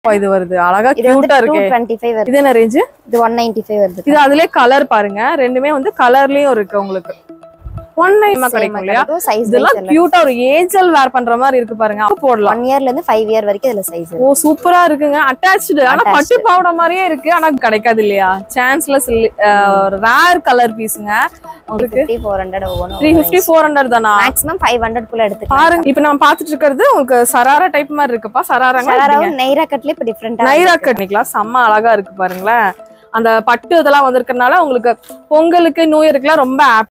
இது வருது அழகா இது வந்து கியூட்டா டூ இருக்கு டுவெண்ட்டி ஃபைவ் வருது இது என்ன ரேஞ்சு இது ஒன் நைன்டி ஃபைவ் வருது இது அதுலயே கலர் பாருங்க ரெண்டுமே வந்து கலர்லயும் இருக்கு உங்களுக்கு ஒன் நைன் கிடைக்கும் இல்லையா சைஸ் இதெல்லாம் கியூட்டா ஒரு ஏஞ்சல் வேர் பண்ற மாதிரி இருக்கு பாருங்க அப்ப போடலாம் ஒன் இயர்ல இருந்து ஃபைவ் இயர் வரைக்கும் இதுல சைஸ் ஓ சூப்பரா இருக்குங்க அட்டாச்சு ஆனா Attached. பட்டு பாவடை மாதிரியே இருக்கு ஆனா கிடைக்காது இல்லையா சான்ஸ்லெஸ் ரேர் கலர் பீஸுங்க உங்களுக்கு ஃபிஃப்டி ஃபோர் ஹண்ட்ரட் த்ரீ ஒவ்வொன்றும் ஃபிஃப்டி ஃபோர் ஹண்ட்ரட் தானா மேக்ஸிமம் ஃபைவ் ஹண்ட்ரட் குள்ள எடுத்துக்கலாம் பாருங்க இப்ப நம்ம பாத்துட்டு இருக்கிறது உங்களுக்கு சராரா டைப் மாதிரி இருக்குப்பா சராராங்க ஷராராவும் நெய்ரா கட்ல இப்ப டிஃப்ரெண்டா நைரா கட்னிக்கலாம் செம்ம அழகா இருக்கு பாருங்களேன் அந்த பட்டு இதெல்லாம் வந்திருக்கறனால உங்களுக்கு பொங்கலுக்கு நியூ இயருக்குலாம் ரொம்ப ஆப்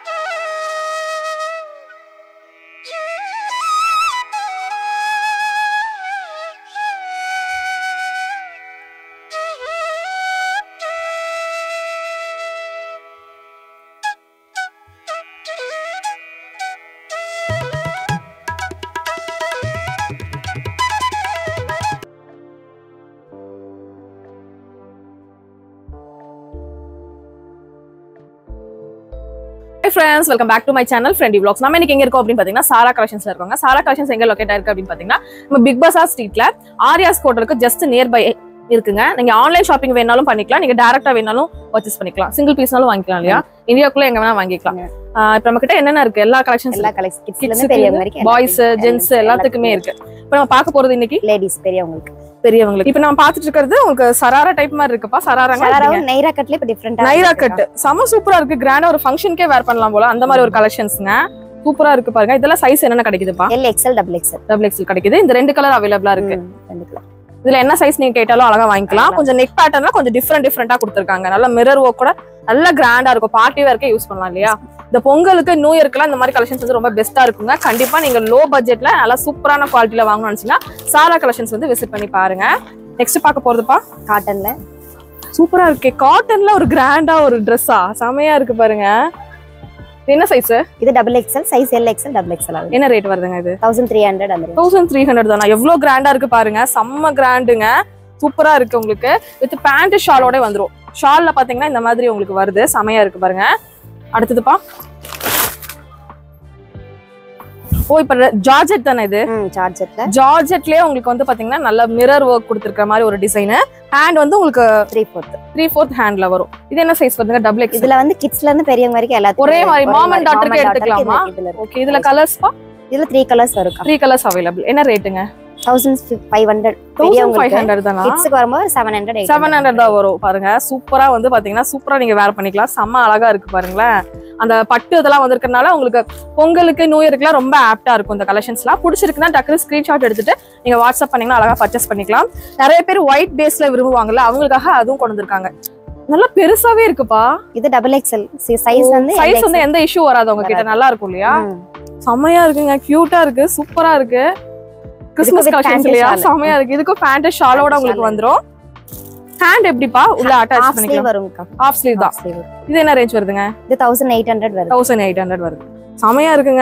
friends welcome back to my channel ஃப்ரெண்டி vlogs நம்ம இன்னைக்கு எங்க இருக்கோம் அப்படின்னு பாத்தீங்கன்னா சாரா கலெக்ஷன்ஸ்ல இருக்கோங்க சாரா கலெக்ஷன்ஸ் எங்க லொகேட் ஆயிருக்கு அப்படின்னு பாத்தீங்கன்னா நம்ம பிக் பஸார் ஸ்ட்ரீட்ல ஆரியாஸ் கோட்டருக்கு ஜஸ்ட் நியர் பை இருக்குங்க நீங்க ஆன்லைன் ஷாப்பிங் வேணாலும் பண்ணிக்கலாம் நீங்க டேரக்டா வேணாலும் பர்ச்சேஸ் பண்ணிக்கலாம் சிங்கிள் பீஸ்னாலும் வாங்கிக்கலாம் இல்லையா இந்தியாக்குள்ள எங்க வேணா வாங்கிக்கலாம் ஆஹ் இப்ப நம்ம கிட்ட என்னென்ன இருக்கு எல்லா கலெக்ஷன்ஸ் எல்லா கலெக்ஷன் கிட்ஸ்ல Kids இருந்து பெரியவங்க வரைக்கும் பாய்ஸ் ஜென்ஸ் எல்லாத்துக்குமே இருக்கு இப்ப நம்ம பார்க்க போறது இன்னைக்கு லேடிஸ் பெரியவங்களுக்கு பெரியவங்களுக்கு இப்ப நம்ம பாத்துட்டு இருக்கிறது உங்களுக்கு சராரா டைப் மாதிரி இருக்குப்பா சராராங்க ஷராராவும் நெய்ரா கட்ல இப்ப டிஃப்ரெண்டா நைரா கட் செம சூப்பரா இருக்கு கிராண்டா ஒரு ஃபங்க்ஷனுக்கே வேர் பண்ணலாம் போல அந்த மாதிரி ஒரு கலெக்ஷன்ஸ்ங்க சூப்பரா இருக்கு பாருங்க இதெல்லாம் சைஸ் என்னென்ன கிடைக்குதுப்பா L XL double XL double XL கிடைக்குது இந்த ரெண்டு கலர் அவைலபிளா இருக்கு ரெண்டு கலர் இதுல என்ன சைஸ் நீங்க கேட்டாலும் அழகா வாங்கிக்கலாம் கொஞ்சம் நெக் பேட்டர்ன்ல கொஞ்சம் டிஃப்ரெண்ட் டிஃப்ரெண்டா கொடுத்துருக்காங்க நல்ல மிரர் ஒர்க் கூட நல்ல கிராண்டா இருக்கும் பார்ட்டி வேர்க்கே யூஸ் பண்ணலாம் இல்லையா இந்த பொங்கலுக்கு நியூ இயர்க்குலாம் இந்த மாதிரி கலெக்ஷன்ஸ் வந்து ரொம்ப பெஸ்ட்டா இருக்குங்க கண்டிப்பா நீங்க லோ பட்ஜெட்ல நல்லா சூப்பரான குவாலிட்டில வாங்கணும்னு நினைச்சீங்கன்னா சாரா கலெக்ஷன்ஸ் வந்து விசிட் பண்ணி பாருங்க நெக்ஸ்ட் பார்க்க போறதுப்பா காட்டன்ல சூப்பரா இருக்கே காட்டன்ல ஒரு கிராண்டா ஒரு ட்ரெஸ்ஸா செமையா இருக்கு பாருங்க இது என்ன சைஸ் இது double XL size L XL double XL ஆகுது என்ன ரேட் வருதுங்க இது தௌசண்ட் த்ரீ ஹண்ட்ரட் அந்த range. தௌசண்ட் த்ரீ ஹண்ட்ரட் தானா எவ்வளவு கிராண்டா இருக்கு பாருங்க செம்ம கிராண்டுங்க சூப்பரா இருக்கு உங்களுக்கு வித் பேண்ட் ஷாலோட வந்துரும் ஷால்ல பாத்தீங்கன்னா இந்த மாதிரி உங்களுக்கு வருது செமையா இருக்கு பாருங்க அடுத்ததுப்பா ஓ இப்ப ஜார்ஜெட் தானே இது ம் சார்ஜர்ல ஜார்ஜெட்லயே உங்களுக்கு வந்து பாத்தீங்கன்னா நல்ல மிரர் ஒர்க் கொடுத்துருக்க மாதிரி ஒரு டிசைன் ஹேண்ட் வந்து உங்களுக்கு த்ரீ ஃபோர்த் த்ரீ ஃபோர்த் ஹேண்ட்ல வரும் இது என்ன சைஸ் வருதுங்க டபுள் எக்ஸ் இதுல வந்து கிட்ஸ்ல இருந்து பெரியவங்க வரைக்கும் எல்லாத்துக்கும் ஒரே மாதிரி mom and மாதிரி daughter க்கு mom and daughter க்கு எடுத்துக்கலாமா? இதுல- இதுல இருக்கு. ஓகே இதுல கலர்ஸ்ப்பா இதுல த்ரீ கலர்ஸ் வரும் த்ரீ கலர்ஸ் அவைலபிள் என்ன ரேட்டுங்க thousand five hundred thousand five பெரியவங்களுக்கு ஹண்ட்ரட் தானா கிட்ஸுக்கு வரும்போது செவன் ஹண்ட்ரட் செவன் ஹண்ட்ரட் தான் வரும் பாருங்க சூப்பரா வந்து பாத்தீங்கன்னா சூப்பரா நீங்க வேர் பண்ணிக்கலாம் செம்ம அழகா இருக்கு பாருங்களேன் அந்த பட்டு இதெல்லாம் வந்திருக்கறனால உங்களுக்கு பொங்கலுக்கு நியூ இயர்க்குலாம் ரொம்ப ஆப்டா இருக்கும் இந்த கலெக்ஷன்ஸ்லாம் பிடிச்சிருக்குன்னா டக்குனு ஸ்கிரீன்ஷாட் எடுத்துட்டு நீங்க வாட்ஸ்அப் பண்ணீங்கன்னா அழகா பர்ச்சேஸ் பண்ணிக்கலாம் நிறைய பேர் ஒயிட் பேஸ்ல விரும்புவாங்கல்ல அவங்களுக்காக அதுவும் கொண்டு வந்திருக்காங்க நல்லா பெருசாவே இருக்குப்பா இது டபுள் எக்ஸ்எல் சைஸ் வந்து சைஸ் வந்து எந்த இஷ்யூ வராது உங்க கிட்ட நல்லா இருக்கும் இல்லையா ம். செம்மையா இருக்குங்க கியூட்டா இருக்கு சூப்பரா இருக்கு கிறிஸ்மஸ் with கலெக்ஷன்ஸ் pant இல்லையா shawl. செம்மையா இருக்கு இதுக்கும் பேண்ட் ஷாலோட Pant உங்களுக்கு shawl. வந்துரும் ஹேண்ட் எப்படிப்பா உள்ள அட்டாச் half sleeve பண்ணிக்கலாம் வரும்க்கா ஆஃப் ஸ்லீவ் தான் half sleeve வரும். இது என்ன ரேஞ்ச் வருதுங்க இது தௌசண்ட் எயிட் ஹண்ட்ரட் வருது தௌசண்ட் எயிட் ஹண்ட்ரட் வருது செமையா இருக்குங்க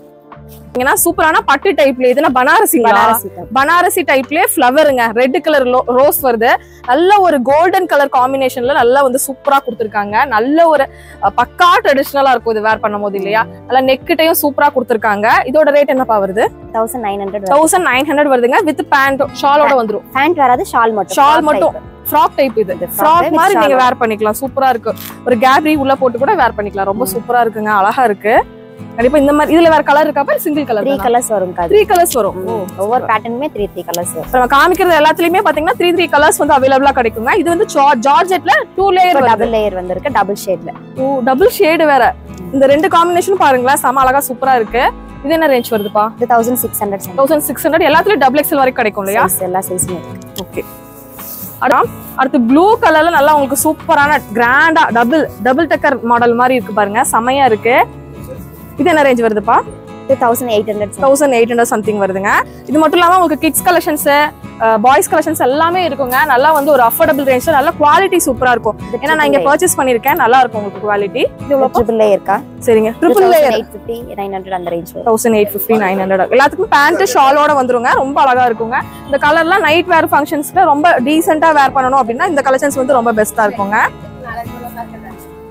ஏன்னா சூப்பரான பட்டு டைப்ல இதுனா பனாரசிங்களா பனாரசி top. பனாரசி டைப்லயே ஃப்ளவருங்க ரெட் கலர் ரோஸ் வருது நல்ல ஒரு கோல்டன் கலர் காம்பினேஷன்ல நல்லா வந்து சூப்பரா கொடுத்துருக்காங்க நல்ல ஒரு அஹ், பக்கா ட்ரெடிஷ்னலா இருக்கும் இது வேர் பண்ணும் போது இல்லையா நல்லா நெக்கிட்டையும் சூப்பரா கொடுத்துருக்காங்க இதோட ரேட் என்னப்பா வருது தௌசண்ட் நைன் ஹண்ட்ரட் வரும் தௌசண்ட் நைன் ஹண்ட்ரட் வருதுங்க வித் பேண்ட் ஷாலோட வந்துரும் பேண்ட் வராது ஷால் மட்டும் Shawl Frock மட்டும். type. ஃப்ராக் டைப் இது இது frock ஃப்ராக் with மாதிரி shawl நீங்க வரும். வேர் பண்ணிக்கலாம் சூப்பரா இருக்கு ஒரு கேப்ரி உள்ள போட்டு கூட வேர் பண்ணிக்கலாம் ரொம்ப ம். சூப்பரா இருக்குங்க அழகா இருக்கு கண்டிப்பா இந்த மாதிரி இதுல வேற கலர் இருக்கா சிங்கிள் த்ரீ கலர் கலர்ஸ் வரும் த்ரீ கலர்ஸ் வரும் ஓ, ஒவ்வொரு பேட்டர்னுமே த்ரீ த்ரீ கலர்ஸ் வரும் இப்ப நம்ம காமிக்கிறது எல்லாத்துலயுமே பாத்தீங்கன்னா த்ரீ த்ரீ கலர்ஸ் வந்து அவைலபிளா கிடைக்குங்க இது வந்து ஜார்ஜெட்ல டூ லேயர் டபுள் லேயர் வந்திருக்கு டபுள் ஷேட்ல டபுள் ஷேடு வேற இந்த ரெண்டு காம்பினேஷனும் பாருங்களேன் செம அழகா சூப்பரா இருக்கு இது என்ன ரேஞ்ச் வருதுப்பா இது thousand six hundred thousand six hundred எல்லாத்துலயும் டபுள் எக்ஸ்எல் வரைக்கும் கிடைக்கும் இல்லையா எல்லா சைஸுமே இருக்கு ஓகே அடுத்து ப்ளூ கலர்ல நல்லா உங்களுக்கு சூப்பரான கிராண்டா டபுள் டபுள் டக்கர் மாடல் மாதிரி இருக்கு பாருங்க செமையா இருக்கு இது என்ன ரேஞ்ச் வருதுப்பா இது thousand eight hundred thousand eight hundred something வருதுங்க இது மட்டும் இல்லாம உங்களுக்கு கிட்ஸ் கலெக்ஷன்ஸ் பாய்ஸ் கலெக்ஷன்ஸ் எல்லாமே இருக்குங்க நல்லா வந்து ஒரு அஃபோர்டபுள் ரேஞ்ச்ல நல்ல குவாலிட்டி சூப்பரா இருக்கும் ஏன்னா நான் இங்க பர்ச்சேஸ் பண்ணிருக்கேன் நல்லா இருக்கும் உங்களுக்கு குவாலிட்டி இது எவ்வளவு ட்ரிபிள் லேயர் இருக்கா சரிங்க triple layer eight fifty nine hundred அந்த ரேஞ்ச் வரும் thousand eight fifty nine hundred எல்லாத்துக்கும் பேண்ட் ஷாலோட வந்துருங்க ரொம்ப அழகா இருக்குங்க இந்த கலர்லாம் நைட் வேர் ஃபங்க்ஷன்ஸ்க்கு ரொம்ப டீசெண்டா வேர் பண்ணணும் அப்படின்னா இந்த கலெக்ஷன்ஸ் வந்து ரொம்ப பெஸ்டா இருக்குங்க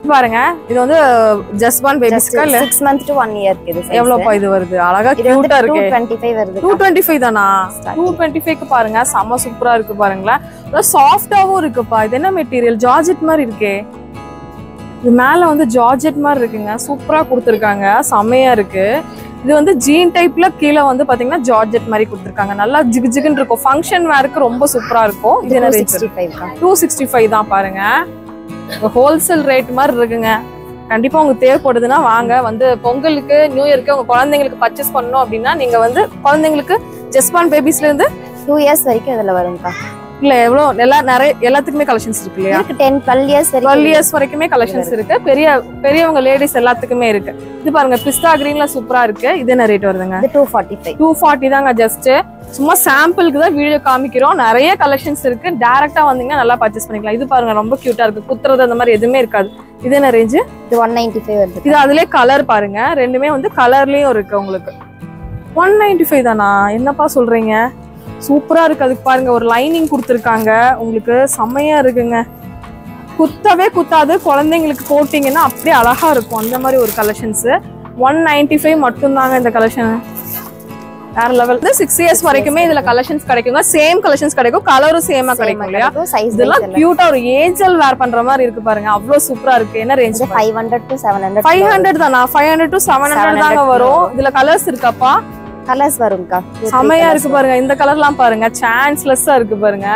பாருங்க இது வந்து ஜஸ்பான் பேபிஸ்க்கா இல்ல six month to one year இது size. எவ்வளவுப்பா இது வருது அழகா இது வந்து கியூட்டா டூ இருக்கு டுவெண்ட்டி ஃபைவ் வருது டூ டுவெண்ட்டி ஃபைவ் தானா Starting. டூ டுவெண்ட்டி ஃபைவ்க்கு பாருங்க செம்ம சூப்பரா இருக்கு பாருங்களேன் சாஃப்டாவும் இருக்குப்பா இது என்ன மெட்டீரியல் ஜார்ஜெட் மாதிரி இருக்கே இது மேல வந்து ஜார்ஜெட் மாதிரி இருக்குங்க சூப்பரா கொடுத்துருக்காங்க செம்மையா இருக்கு இது வந்து ஜீன் டைப்ல கீழே வந்து பாத்தீங்கன்னா ஜார்ஜெட் மாதிரி கொடுத்துருக்காங்க நல்லா ஜிகு ஜிகுன்னு இருக்கும் ஃபங்க்ஷன் வேருக்கு ரொம்ப சூப்பரா இருக்கும் இது என்ன rate sixty five two sixty five தான் பாருங்க ஹோல்சேல் ரேட் மாதிரி இருக்குங்க கண்டிப்பா உங்களுக்கு தேவைப்படுதுன்னா வாங்க வந்து பொங்கலுக்கு நியூ இயர்க்கு உங்க குழந்தைங்களுக்கு பர்ச்சேஸ் பண்ணணும் அப்படின்னா நீங்க வந்து குழந்தைங்களுக்கு ஜஸ்பான் பேபிஸ்ல இருந்து டூ இயர்ஸ் வரைக்கும் இதுல வரும்க்கா இல்ல எவ்வளவு எல்லா நிறைய எல்லாத்துக்குமே கலெக்ஷன்ஸ் இருக்கு இல்லையா இருக்கு டென் டுவெல் இயர்ஸ் டுவெல் வரைக்கும் இயர்ஸ் வரைக்குமே கலெக்ஷன்ஸ் இருக்கு பெரிய பெரியவங்க லேடிஸ் எல்லாத்துக்குமே இருக்கு இது பாருங்க பிஸ்தா கிரீன்ல சூப்பரா இருக்கு இது என்ன ரேட் வருதுங்க இது two forty five two forty தாங்க ஜஸ்ட் சும்மா சாம்பிளுக்கு தான் வீடியோ காமிக்கிறோம் நிறைய கலெக்ஷன்ஸ் இருக்கு டைரக்டா வந்தீங்கன்னா நல்லா பர்ச்சேஸ் பண்ணிக்கலாம் இது பாருங்க ரொம்ப கியூட்டா இருக்கு குத்துறது அந்த மாதிரி எதுவுமே இருக்காது இது என்ன ரேஞ்சு இது ஒன் நைன்டி ஃபைவ் வருது இது அதுலயே கலர் பாருங்க ரெண்டுமே வந்து கலர்லயும் இருக்கு உங்களுக்கு ஒன் நைன்டி ஃபைவ் தானா என்னப்பா சொல்றீங்க சூப்பரா இருக்கு அதுக்கு பாருங்க ஒரு லைனிங் கொடுத்துருக்காங்க உங்களுக்கு செம்மையா இருக்குங்க குத்தவே குத்தாது குழந்தைங்களுக்கு போட்டீங்கன்னா அப்படியே அழகா இருக்கும் அந்த மாதிரி ஒரு கலெக்ஷன்ஸ் ஒன் நைன்டி ஃபைவ் மட்டும்தாங்க இந்த கலெக்ஷன் வேற லெவல் சிக்ஸ் இயர்ஸ் வரைக்குமே இதுல கலெக்ஷன்ஸ் கிடைக்குங்க சேம் கலெக்ஷன்ஸ் கிடைக்கும் கலரும் சேமா கிடைக்கும் இல்லையா சைஸ் இதெல்லாம் கியூட்டா ஒரு ஏஞ்சல் வேர் பண்ற மாதிரி இருக்கு பாருங்க அவ்வளவு சூப்பரா இருக்கு என்ன ரேஞ்ச் இது five hundred to seven hundred five hundred தானா five hundred to seven hundred தாங்க 700 வரும் இதுல கலர்ஸ் இருக்காப்பா கலர்ஸ் வரும்க்கா Two, three செமையா colours இருக்கு பாருங்க இந்த கலர்லாம் பாருங்க சான்ஸ்லெஸ்ஸா இருக்கு பாருங்க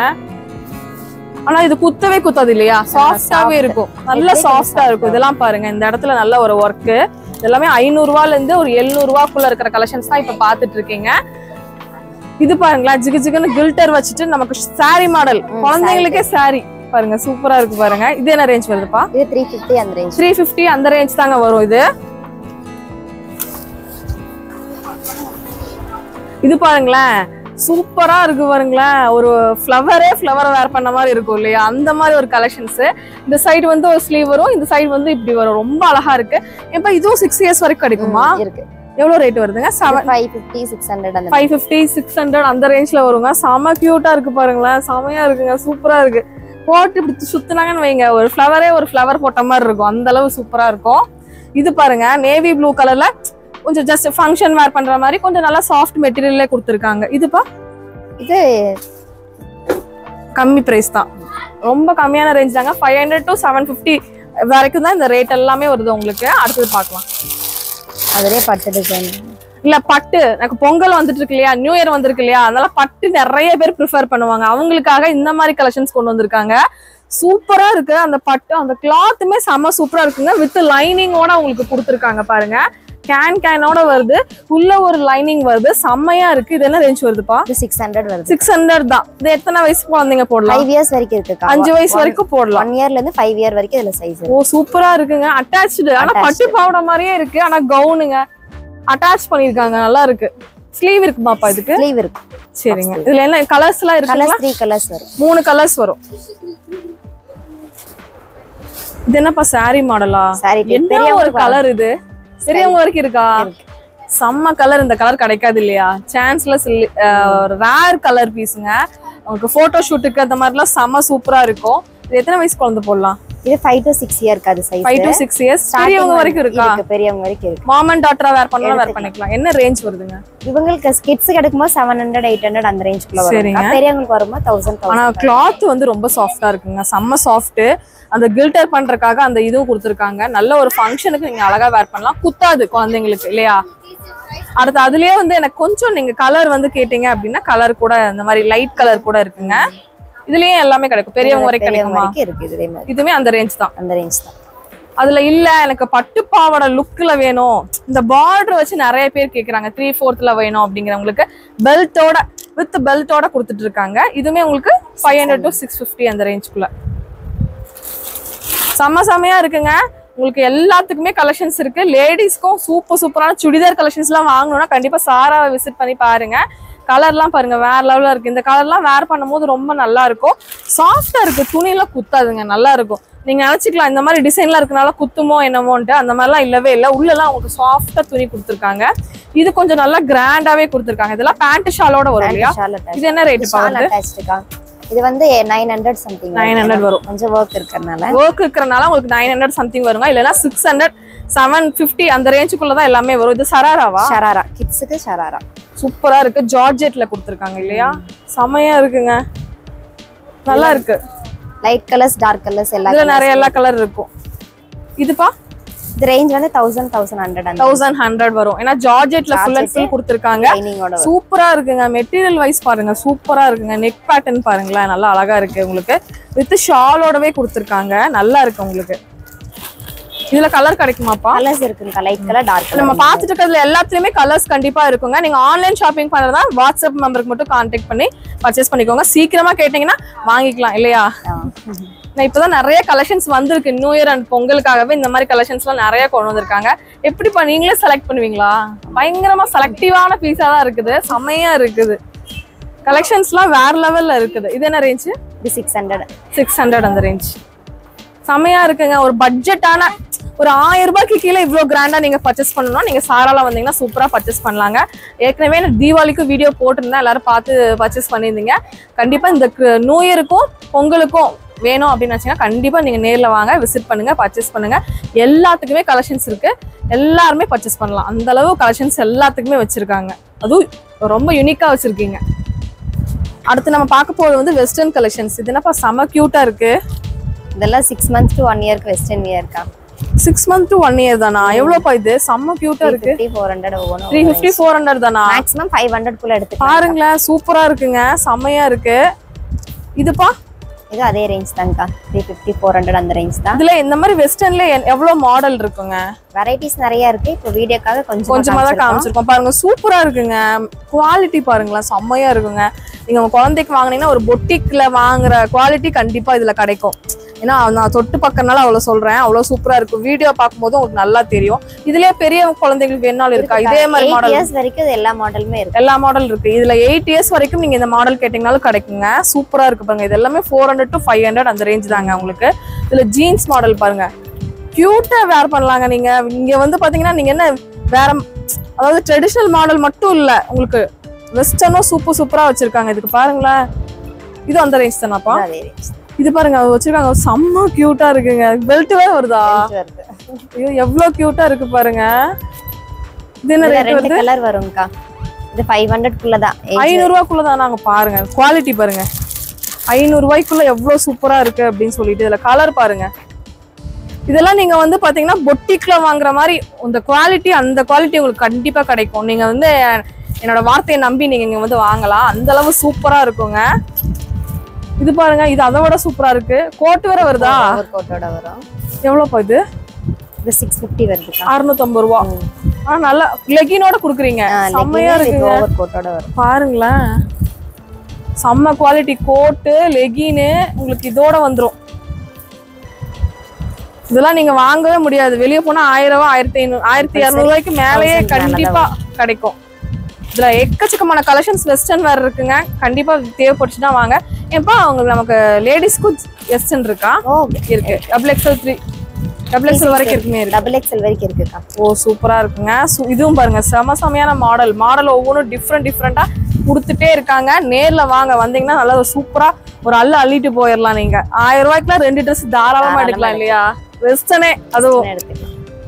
ஆனா இது குத்தவே குத்தாது இல்லையா சாஃப்டாவே soft. இருக்கும் நல்ல எப்படியும் கொஞ்சம் சாஃப்டா இருக்கும் soft இதெல்லாம் பாருங்க இந்த இடத்துல நல்ல ஒரு ஒர்க் எல்லாமே ஐநூறு ரூபால இருந்து ஒரு எழுநூறு ரூபாக்குள்ள இருக்கிற கலெக்ஷன்ஸ் தான் இப்ப பாத்துட்டு இருக்கீங்க இது பாருங்களேன் ஜிகு ஜிகுன்னு கில்டர் வச்சுட்டு நமக்கு saree மாடல் ம், குழந்தைங்களுக்கே saree பாருங்க சூப்பரா இருக்கு பாருங்க இது என்ன ரேஞ்ச் வருதுப்பா இது த்ரீ ஃபிஃப்டி அந்த ரேஞ்ச் த்ரீ ஃபிஃப்டி அந்த ரேஞ்ச் தாங்க வரும் இது இது பாருங்களேன் சூப்பரா இருக்கு பாருங்களேன் ஒரு ஃப்ளவரே ஃப்ளவர் வேர் பண்ண மாதிரி இருக்கும் இல்லையா அந்த மாதிரி ஒரு கலெக்ஷன்ஸ் இந்த சைடு வந்து ஒரு ஸ்லீவ் வரும் இந்த சைடு வந்து இப்படி வரும் ரொம்ப அழகா இருக்கு இப்ப இதுவும் சிக்ஸ் இயர்ஸ் வரைக்கும் கிடைக்குமா இருக்கு எவ்வளவு ரேட் வருதுங்க seven five fifty six hundred அந்த ஃபைவ் ஃபிஃப்டி சிக்ஸ் ஹண்ட்ரட் அந்த ரேஞ்ச்ல வருங்க செம கியூட்டா இருக்கு பாருங்களேன் செமையா இருக்குங்க சூப்பரா இருக்கு போட்டு இப்படி சுத்துனாங்கன்னு வைங்க ஒரு ஃப்ளவரே ஒரு ஃப்ளவர் போட்ட மாதிரி இருக்கும் அந்த அளவு சூப்பரா இருக்கும் இது பாருங்க நேவி ப்ளூ கலர்ல கொஞ்சம் ஜஸ்ட் ஃபங்க்ஷன் வேர் பண்ற மாதிரி கொஞ்சம் நல்லா சாஃப்ட் மெட்டீரியல்லே கொடுத்துருக்காங்க இதுப்பா இது கம்மி பிரைஸ் தான் ரொம்ப கம்மியான ரேஞ்ச் தாங்க five hundred to seven fifty வரைக்கும் தான் இந்த ரேட் எல்லாமே வருது உங்களுக்கு அடுத்தது பார்க்கலாம் அதுலயே பட்டு டிசைன் இல்ல பட்டு எனக்கு பொங்கல் வந்துட்டு இருக்கு இல்லையா நியூ இயர் வந்திருக்கு இல்லையா அதனால பட்டு நிறைய பேர் ப்ரிஃபர் பண்ணுவாங்க அவங்களுக்காக இந்த மாதிரி கலெக்ஷன்ஸ் கொண்டு வந்திருக்காங்க சூப்பரா இருக்கு அந்த பட்டு அந்த கிளாத்துமே செம சூப்பரா இருக்குங்க வித் லைனிங்கோட உங்களுக்கு கொடுத்துருக்காங்க பாருங்க கேன் கேனோட வருது உள்ள ஒரு லைனிங் வருது செம்மையா இருக்கு இது என்ன ரேஞ்ச் வருதுப்பா இது சிக்ஸ் ஹண்ட்ரட் வருது சிக்ஸ் ஹண்ட்ரட் தான் இது எத்தனை வயசு குழந்தைங்க போடலாம் ஃபைவ் இயர்ஸ் வரைக்கும் இருக்குக்கா அஞ்சு வயசு வரைக்கும் போடலாம் ஒன் இயர்ல இருந்து ஃபைவ் இயர் வரைக்கும் இதுல சைஸ் ஓ சூப்பரா இருக்குங்க அட்டாச்சு ஆனா Attached. பட்டு பாவாடை மாதிரியே இருக்கு ஆனா கவுனுங்க அட்டாச் பண்ணிருக்காங்க நல்லா இருக்கு ஸ்லீவ் இருக்குமாப்பா இதுக்கு ஸ்லீவ் இருக்கு சரிங்க இதுல என்ன கலர்ஸ் எல்லாம் இருக்குங்களா கலர்ஸ் த்ரீ கலர்ஸ் வரும் மூணு கலர்ஸ் வரும் இது என்னப்பா saree மாடலா சாரி என்ன ஒரு கலர் இது பெரியவங்க வரைக்கும் இருக்கா இருக்கு. செம்ம கலர் இந்த கலர் கிடைக்காது இல்லையா சான்ஸ்லெஸ் ரேர் கலர் பீஸுங்க உங்களுக்கு போட்டோ ஷூட்டுக்கு அந்த மாதிரிலாம் செம்ம சூப்பரா இருக்கும் இது எத்தனை வயசு குழந்தை போடலாம் இது ஃபைவ் டு சிக்ஸ் இயர்க்கு அது size five to six years பெரியவங்க வரைக்கும் இருக்கா பெரியவங்க வரைக்கும் இருக்கு மாம் அண்ட் டாட்டரா வேர் பண்ணலாம் வேர் பண்ணிக்கலாம் என்ன ரேஞ்ச் வருதுங்க இவங்களுக்கு கிட்ஸ் கிடைக்கும்போது செவன் ஹண்ட்ரட் எயிட் ஹண்ட்ரட் அந்த ரேஞ்சுக்குள்ள சரிங்க. வரும் பெரியவங்களுக்கு வரும்போது தௌசண்ட் ஆனா தௌசண்ட் கிளாத் வந்து ரொம்ப சாஃப்டா இருக்குங்க செம்ம சாஃப்ட் அந்த கில்டர் பண்றதுக்காக அந்த இதுவும் கொடுத்துருக்காங்க நல்ல ஒரு ஃபங்க்ஷனுக்கு நீங்க அழகா வேர் பண்ணலாம் குத்தாது குழந்தைங்களுக்கு இல்லையா அடுத்து அதுலயே வந்து எனக்கு கொஞ்சம் நீங்க கலர் வந்து கேட்டீங்க அப்படின்னா கலர் கூட இந்த மாதிரி லைட் கலர் கூட இருக்குங்க இதுலயே எல்லாமே கிடைக்கும் பெரியவங்க வரைக்கும் பெரியவங்க கிடைக்குமா வரைக்கும் இருக்கு இதே மாதிரி இதுவுமே அந்த ரேஞ்ச் தான் அந்த ரேஞ்ச் தான் அதுல இல்ல எனக்கு பட்டு பாவாடை லுக்ல வேணும் இந்த பார்டர் வச்சு நிறைய பேர் கேக்குறாங்க த்ரீ ஃபோர்த்ல வேணும் அப்படிங்கிறவங்களுக்கு பெல்ட்டோட வித் பெல்ட்டோட கொடுத்துட்டு இருக்காங்க இதுவுமே உங்களுக்கு five hundred to six fifty அந்த ரேஞ்சுக்குள்ள செம்ம செம்மையா இருக்குங்க உங்களுக்கு எல்லாத்துக்குமே கலெக்ஷன்ஸ் இருக்கு லேடிஸ்க்கும் சூப்பர் சூப்பரான சுடிதார் கலெக்ஷன்ஸ்லாம் வாங்கணும்னா கண்டிப்பா சாராவை விசிட் பண்ணி பாருங்க கலர்லாம் பாருங்க வேற லெவல்ல இருக்கு இந்த கலர்லாம் வேர் பண்ணும்போது ரொம்ப நல்லா இருக்கும் சாஃப்டா இருக்கு துணியெல்லாம் குத்தாதுங்க நல்லா இருக்கும் நீங்க நினைச்சுக்கலாம் இந்த மாதிரி டிசைன்லாம் இருக்கனால குத்துமோ என்னமோன்ட்டு அந்த மாதிரிலாம் இல்லவே இல்லை உள்ளலாம் உங்களுக்கு சாஃப்டா துணி கொடுத்துருக்காங்க இது கொஞ்சம் நல்லா கிராண்டாவே கொடுத்துருக்காங்க இதெல்லாம் பேண்ட் ஷாலோட வரும் இல்லையா ஷால் அட்டாச் இது என்ன ரேட் ஷால் பாருங்க அட்டாச்சுக்கா இது வந்து நைன் ஹண்ட்ரட் சம்திங் 900 வரும். கொஞ்சம் ஒர்க் இருக்கறனால ஒர்க் இருக்கிறனால உங்களுக்கு நைன் ஹண்ட்ரட் சம்திங் வருங்க இல்லைன்னா சிக்ஸ் ஹண்ட்ரட் செவன் ஃபிஃப்டி அந்த ரேஞ்சுக்குள்ள தான் எல்லாமே வரும் இது சராராவா ஷராரா கிட்ஸுக்கு ஷராரா சூப்பரா இருக்கு ஜார்ஜெட்ல கொடுத்துருக்காங்க இல்லையா செமையா இருக்குங்க நல்லா இருக்கு லைட் கலர்ஸ் டார்க் கலர்ஸ் எல்லா இதுல நிறைய எல்லா கலர் இருக்கும் இதுப்பா இது ரேஞ்ச் வந்து தௌசண்ட் தௌசண்ட் ஹண்ட்ரட் அந்த தௌசண்ட் ஹண்ட்ரட் வரும் ஏன்னா ஜார்ஜெட்ல ஃபுல் அண்ட் ஃபுல் கொடுத்துருக்காங்க லைனிங்கோட சூப்பரா இருக்குங்க மெட்டீரியல் வைஸ் பாருங்க சூப்பரா இருக்குங்க நெக் பேட்டர்ன் பாருங்களேன் நல்லா அழகா இருக்கு உங்களுக்கு வித் ஷாலோடவே கொடுத்துருக்காங்க நல்லா இருக்கு உங்களுக்கு இதுல கலர் கிடைக்குமாப்பா கலர்ஸ் இருக்குங்கக்கா லைட் கலர் டார்க் நம்ம கலர் பார்த்துட்டு இருக்கிறதுல எல்லாத்துலயுமே கலர்ஸ் கண்டிப்பா இருக்குங்க நீங்க ஆன்லைன் ஷாப்பிங் பண்றதா வாட்ஸ்அப் நம்பருக்கு மட்டும் கான்டாக்ட் பண்ணி பர்ச்சேஸ் பண்ணிக்கோங்க சீக்கிரமா கேட்டீங்கன்னா வாங்கிக்கலாம் இல்லையா நான் இப்பதான் நிறைய கலெக்ஷன்ஸ் வந்திருக்கு நியூ இயர் அண்ட் பொங்கலுக்காகவே இந்த மாதிரி கலெக்ஷன்ஸ்லாம் நிறைய கொண்டு வந்திருக்காங்க எப்படிப்பா நீங்களே செலக்ட் பண்ணுவீங்களா பயங்கரமா செலக்டிவான பீஸா தான் இருக்குது செமையா இருக்குது கலெக்ஷன்ஸ்லாம் வேற லெவல்ல இருக்குது இது என்ன ரேஞ்சு இது சிக்ஸ் ஹண்ட்ரட் சிக்ஸ் ஹண்ட்ரட் அந்த ரேஞ்ச் செமையா இருக்குங்க ஒரு பட்ஜெட்டான ஒரு ஆயிரம் ரூபாய்க்கு கீழே இவ்வளோ கிராண்டா நீங்க பர்ச்சேஸ் பண்ணணும்னா நீங்க சாரால வந்தீங்கன்னா சூப்பரா பர்ச்சேஸ் பண்ணலாங்க ஏற்கனவே நான் தீபாவளிக்கும் வீடியோ போட்டிருந்தேன் எல்லாரும் பார்த்து பர்ச்சேஸ் பண்ணியிருந்தீங்க கண்டிப்பா இந்த நியூ இயருக்கும் பொங்கலுக்கும் வேணும் அப்படின்னு வச்சீங்கன்னா கண்டிப்பா நீங்க நேர்ல வாங்க விசிட் பண்ணுங்க பர்ச்சேஸ் பண்ணுங்க எல்லாத்துக்குமே கலெக்ஷன்ஸ் இருக்கு எல்லாருமே பர்ச்சேஸ் பண்ணலாம் அந்த அளவு கலெக்ஷன்ஸ் எல்லாத்துக்குமே வச்சிருக்காங்க அதுவும் ரொம்ப யூனிக்கா வச்சிருக்கீங்க அடுத்து நம்ம பார்க்க போறது வந்து வெஸ்டர்ன் கலெக்ஷன்ஸ் இது என்னப்பா செம கியூட்டா இருக்கு இதெல்லாம் six months to one year western இயர்க்கா six month to one year தானா எவ்வளோப்பா இது செம்ம கியூட்டா இருக்கு ஃபிஃப்டி ஃபோர் ஹண்ட்ரட் த்ரீ ஒவ்வொன்றும் ஃபிஃப்டி ஃபோர் ஹண்ட்ரட் தானா மேக்ஸிமம் ஃபைவ் ஹண்ட்ரட் குள்ள எடுத்துக்கலாம் பாருங்களேன் சூப்பரா இருக்குங்க செம்மையா இருக்கு இதுப்பா இது அதே ரேஞ்ச் தான்க்கா த்ரீ ஃபிஃப்டி ஃபோர் ஹண்ட்ரட் அந்த ரேஞ்ச் தான் இதுல இந்த மாதிரி வெஸ்டர்ன்ல எவ்வளவு மாடல் இருக்குங்க வெரைட்டிஸ் நிறைய இருக்கு இப்போ வீடியோக்காக கொஞ்சம் கொஞ்சமா தான் காமிச்சிருக்கோம் பாருங்க சூப்பரா இருக்குங்க குவாலிட்டி பாருங்களேன் செம்மையா இருக்குங்க நீங்க உங்க குழந்தைக்கு வாங்குனீங்கன்னா ஒரு பொட்டிக்ல வாங்குற குவாலிட்டி கண்டிப்பா இதுல கிடைக்கும் ஏன்னா நான் தொட்டு பக்கறனால அவ்வளவு சொல்றேன் அவ்வளவு சூப்பரா இருக்கும் வீடியோ பார்க்கும்போது உங்களுக்கு நல்லா தெரியும் இதுலயே பெரிய குழந்தைங்களுக்கு வேணாலும் இருக்கா இதே மாதிரி எயிட் மாடல் இயர்ஸ் வரைக்கும் இது எல்லா மாடலுமே இருக்கு எல்லா மாடல் இருக்கு இதுல எயிட் இயர்ஸ் வரைக்கும் நீங்க இந்த மாடல் கேட்டீங்கனாலும் கிடைக்குங்க சூப்பரா இருக்கு பாருங்க இது எல்லாமே four hundred to five hundred அந்த ரேஞ்ச் தாங்க உங்களுக்கு இதுல ஜீன்ஸ் மாடல் பாருங்க கியூட்டா வேர் பண்ணலாங்க நீங்க இங்க வந்து பாத்தீங்கன்னா நீங்க என்ன வேற அதாவது ட்ரெடிஷனல் மாடல் மட்டும் இல்ல உங்களுக்கு வெஸ்டர்னும் சூப்பர் சூப்பரா வச்சிருக்காங்க இதுக்கு பாருங்களேன் இது அந்த ரேஞ்ச் தானாப்பா அதே ரேஞ்ச் இது பாருங்க அது வச்சிருக்காங்க செம்ம கியூட்டா இருக்குங்க பெல்ட் வேற வருதா வருது ஐயோ எவ்வளவு கியூட்டா இருக்கு பாருங்க இது என்ன இதுல ரேட் ரெண்டு வருது கலர் வரும்க்கா இது ஃபைவ் ஹண்ட்ரட் குள்ள தான் ஐநூறு ரூபாய்க்குள்ள தான் நாங்க பாருங்க குவாலிட்டி பாருங்க ஐநூறு ரூபாய்க்குள்ள எவ்வளவு சூப்பரா இருக்கு அப்படின்னு சொல்லிட்டு இதுல கலர் பாருங்க இதெல்லாம் நீங்க வந்து பாத்தீங்கன்னா பொட்டிக்ல வாங்குற மாதிரி இந்த குவாலிட்டி அந்த குவாலிட்டி உங்களுக்கு கண்டிப்பா கிடைக்கும் நீங்க வந்து என்னோட வார்த்தையை நம்பி நீங்க இங்க வந்து வாங்கலாம் அந்த அளவு சூப்பரா இருக்குங்க இது பாருங்க இது அதை விட சூப்பரா இருக்கு கோட் வேற வருதா ஒரு கோட்டோட வரும் எவ்வளவுப்பா இது இது சிக்ஸ் ஃபிஃப்டி வருதுக்கா அறுநூத்தம்பது ரூபா ஆ நல்லா லெகினோட குடுக்குறீங்க செம்மையா இருக்குங்க ஓவர் கோட்டோட வரும் பாருங்களேன் செம்ம குவாலிட்டி கோட்டு லெகின்னு உங்களுக்கு இதோட வந்துரும் இதெல்லாம் நீங்க வாங்கவே முடியாது வெளியே போனா ஆயிரம் ரூபாய் ஆயிரத்தி ஐநூறு ஆயிரத்தி இரநூறு ரூபாய்க்கு மேலேயே Thousand மேல கண்டிப்பா கிடைக்கும் இதுல எக்கச்சக்கமான கலெக்ஷன்ஸ் வெஸ்டர்ன் வேற இருக்குங்க கண்டிப்பா தேவைப்பட்டுச்சுன்னா வாங்க ஏப்பா உங்களுக்கு நமக்கு லேடிஸ்க்கும் வெஸ்டர்ன் இருக்கா ஓ இருக்கு double XL three double XL வரைக்கும் இருக்குமே இருக்கு டபுள் எக்ஸ்எல் வரைக்கும் இருக்குக்கா ஓ சூப்பரா இருக்குங்க சு- இதுவும் பாருங்க செம செமையான மாடல் மாடல் ஒவ்வொன்றும் டிஃப்ரெண்ட் டிஃப்ரெண்டா கொடுத்துட்டே இருக்காங்க நேர்ல வாங்க வந்தீங்கன்னா நல்லா சூப்பரா ஒரு அள்ளு அள்ளிட்டு போயிடலாம் நீங்க ஆயிரம் ரூபாய்க்குலாம் ரெண்டு ட்ரெஸ் தாராளமா தாராளமா எடுக்கலாம் இல்லையா வெஸ்டர்னே அதுவும் எடுத்துக்கலாம்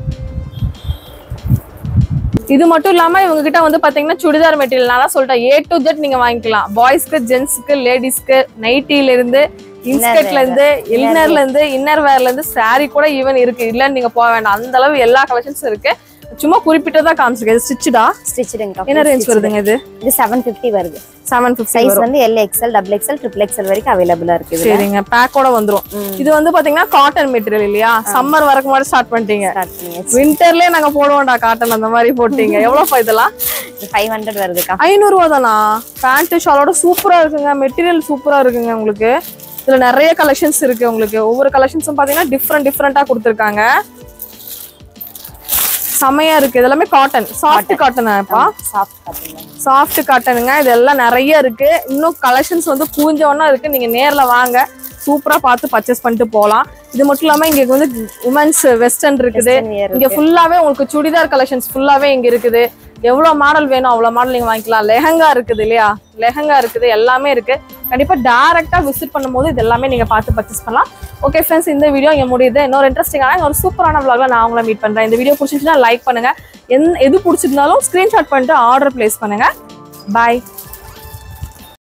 இது மட்டும் இல்லாம இவங்க கிட்ட வந்து பாத்தீங்கன்னா சுடிதார் மெட்டீரியல் நான் தான் சொல்லிட்டேன் ஏ டு ஜெட் நீங்க வாங்கிக்கலாம் பாய்ஸ்க்கு ஜென்ஸ்க்கு லேடிஸ்க்கு நைட்டில இருந்து இன்ஸ்கர்ட்ல இருந்து இன்னர்ல இருந்து இன்னர் வேர்ல இருந்து saree கூட ஈவன் இருக்கு இல்லன்னு நீங்க போக வேண்டாம் அந்த அளவு எல்லா கலெக்ஷன்ஸும் இருக்கு சும்மா குறிப்பிட்டதா காமிச்சிருக்கேன் இது ஸ்டிச்சுடா ஸ்டிச்சுடுங்கக்கா என்ன ரேஞ்ச் வருதுங்க இது இது செவன் ஃபிஃப்டி வருது செவன் ஃபிஃப்டி சைஸ் வந்து L XL double XL triple XL வரைக்கும் அவைலபிளா இருக்கு இதுல சரிங்க பேக்கோட வந்துரும் இது வந்து பாத்தீங்கன்னா காட்டன் மெட்டீரியல் இல்லையா சம்மர் வரக்கு முன்னாடி ஸ்டார்ட் பண்ணிட்டீங்க ஸ்டார்ட் பண்ணியாச்சு வின்டர்லயே நாங்க போடுவோம்டா காட்டன் அந்த மாதிரி போட்டீங்க எவ்வளவுப்பா இதெல்லாம் ஃபைவ் ஹண்ட்ரட் வருதுக்கா ஐநூறு ரூபா தானா பேண்ட் ஷாலோட சூப்பரா இருக்குங்க மெட்டீரியல் சூப்பரா இருக்குங்க உங்களுக்கு இதுல நிறைய கலெக்ஷன்ஸ் இருக்கு உங்களுக்கு ஒவ்வொரு கலெக்ஷன்ஸும் பாத்தீங்கன்னா டிஃப்ரெண்ட் டிஃப்ரெண்டா கொடுத்துருக்காங்க செமையா இருக்கு இதெல்லாமே காட்டன் சாஃப்ட் காட்டனாப்பா சாஃப்ட் பாத்தீங்க சாஃப்ட் காட்டனுங்க இதெல்லாம் நிறைய இருக்கு இன்னும் கலெக்ஷன்ஸ் வந்து கூஞ்சவனா இருக்கு நீங்க நேர்ல வாங்க சூப்பரா பார்த்து பர்ச்சேஸ் பண்ணிட்டு போகலாம் இது மட்டும் இல்லாம இங்க வந்து உமன்ஸ் வெஸ்டர்ன் இருக்குது Western wear இங்க ஃபுல்லாவே உங்களுக்கு சுடிதார் கலெக்ஷன்ஸ் ஃபுல்லாவே இங்க இருக்குது எவ்வளோ மாடல் வேணும் அவ்வளோ மாடல் நீங்கள் வாங்கிக்கலாம் லெஹங்கா இருக்குது இல்லையா லெஹங்கா இருக்குது எல்லாமே இருக்கு கண்டிப்பாக டேரெக்டாக விசிட் பண்ணும்போது இது எல்லாமே நீங்கள் பார்த்து பர்ச்சேஸ் பண்ணலாம் ஓகே ஃப்ரெண்ட்ஸ் இந்த வீடியோ இங்கே முடியுது இன்னொரு இன்ட்ரெஸ்டிங்கான ஒரு சூப்பரான vlogல நான் உங்களை மீட் பண்ணுறேன் இந்த வீடியோ பிடிச்சிருந்துச்சுன்னா லைக் பண்ணுங்க என் எது பிடிச்சிருந்தாலும் ஸ்க்ரீன்ஷாட் பண்ணிட்டு ஆர்டர் பிளேஸ் பண்ணுங்க பாய்